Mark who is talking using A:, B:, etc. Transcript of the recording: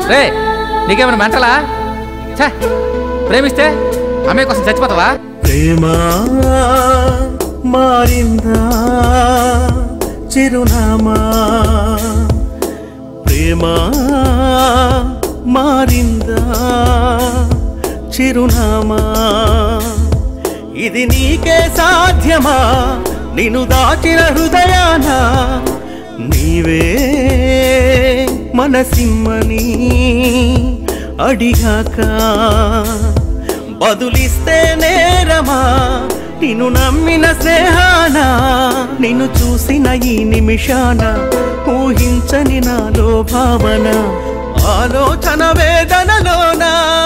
A: రే నీకేమైనా మెంటలా ఛే ప్రేమిస్తే అమ్మాయి కోసం చచ్చిపోతావా
B: ప్రేమ మారిందా చిరునామా ప్రేమ మారిందా చిరునామా ఇది నీకే సాధ్యమా నిన్ను దాచిన హృదయాన నీవే మనసిమ్మని అడిగాక బదులిస్తే నేరమా నిన్ను నమ్మిన స్నేహాన నిన్ను చూసిన ఈ నిమిషాన ఊహించని నాలో భావన ఆలోచన వేదనలోనా